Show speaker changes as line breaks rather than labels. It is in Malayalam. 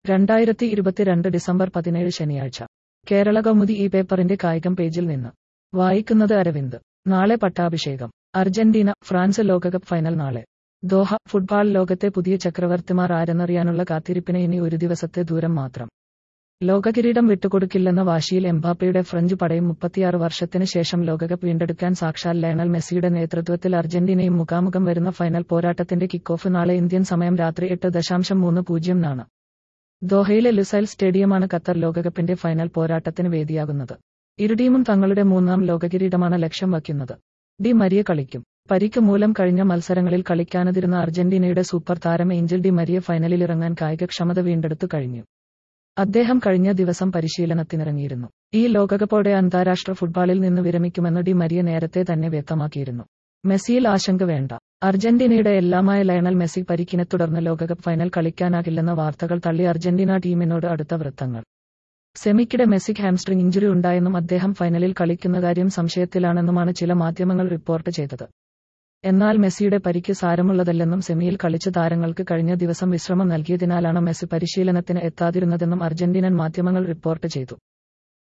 രണ്ടായിരത്തി ഇരുപത്തിരണ്ട് ഡിസംബർ പതിനേഴ് ശനിയാഴ്ച കേരള കൗമുദി ഈ പേപ്പറിന്റെ കായികം പേജിൽ നിന്ന് വായിക്കുന്നത് അരവിന്ദ് നാളെ പട്ടാഭിഷേകം അർജന്റീന ഫ്രാൻസ് ലോകകപ്പ് ഫൈനൽ നാളെ ദോഹ ഫുട്ബോൾ ലോകത്തെ പുതിയ ചക്രവർത്തിമാർ ആരെന്നറിയാനുള്ള കാത്തിരിപ്പിന് ഇനി ഒരു ദിവസത്തെ ദൂരം മാത്രം ലോകകിരീടം വിട്ടുകൊടുക്കില്ലെന്ന വാശിയിൽ എംബാപ്പയുടെ ഫ്രഞ്ച് പടയും മുപ്പത്തിയാറ് വർഷത്തിന് ശേഷം ലോകകപ്പ് വീണ്ടെടുക്കാൻ സാക്ഷാൽ ലയണൽ മെസ്സിയുടെ നേതൃത്വത്തിൽ അർജന്റീനയും മുഖാമുഖം വരുന്ന ഫൈനൽ പോരാട്ടത്തിന്റെ കിക്ക് ഓഫ് നാളെ ഇന്ത്യൻ സമയം രാത്രി എട്ട് ദശാംശം മൂന്ന് പൂജ്യം നാണ് ദോഹയിലെ ലുസൈൽ സ്റ്റേഡിയമാണ് ഖത്തർ ലോകകപ്പിന്റെ ഫൈനൽ പോരാട്ടത്തിന് വേദിയാകുന്നത് ഇരു ടീമും തങ്ങളുടെ മൂന്നാം ലോകകിരീടമാണ് ലക്ഷ്യം വയ്ക്കുന്നത് ഡി മരിയ കളിക്കും പരിക്ക് മൂലം കഴിഞ്ഞ മത്സരങ്ങളിൽ കളിക്കാനതിരുന്ന അർജന്റീനയുടെ സൂപ്പർ താരം ഏഞ്ചൽ ഡി മരിയ ഫൈനലിലിറങ്ങാൻ കായികക്ഷമത വീണ്ടെടുത്തു കഴിഞ്ഞു അദ്ദേഹം കഴിഞ്ഞ ദിവസം പരിശീലനത്തിനിറങ്ങിയിരുന്നു ഈ ലോകകപ്പോടെ അന്താരാഷ്ട്ര ഫുട്ബോളിൽ നിന്ന് വിരമിക്കുമെന്ന് ഡി മരിയ നേരത്തെ തന്നെ വ്യക്തമാക്കിയിരുന്നു മെസ്സിയിൽ ആശങ്ക വേണ്ട അർജന്റീനയുടെ എല്ലാമായ ലയണൽ മെസ്സി പരിക്കിനെ തുടർന്ന് ലോകകപ്പ് ഫൈനൽ കളിക്കാനാകില്ലെന്ന വാർത്തകൾ തള്ളി അർജന്റീന ടീമിനോട് അടുത്ത വൃത്തങ്ങൾ സെമിക്കിടെ മെസ്സിക്ക് ഹാംസ്ട്രിംഗ് ഇഞ്ചുറി ഉണ്ടായെന്നും അദ്ദേഹം ഫൈനലിൽ കളിക്കുന്ന കാര്യം സംശയത്തിലാണെന്നുമാണ് ചില മാധ്യമങ്ങൾ റിപ്പോർട്ട് ചെയ്തത് എന്നാൽ മെസ്സിയുടെ പരിക്ക് സാരമുള്ളതല്ലെന്നും സെമിയിൽ കളിച്ച താരങ്ങൾക്ക് കഴിഞ്ഞ ദിവസം വിശ്രമം നൽകിയതിനാലാണ് മെസ്സി പരിശീലനത്തിന് എത്താതിരുന്നതെന്നും അർജന്റീനൻ മാധ്യമങ്ങൾ റിപ്പോർട്ട് ചെയ്തു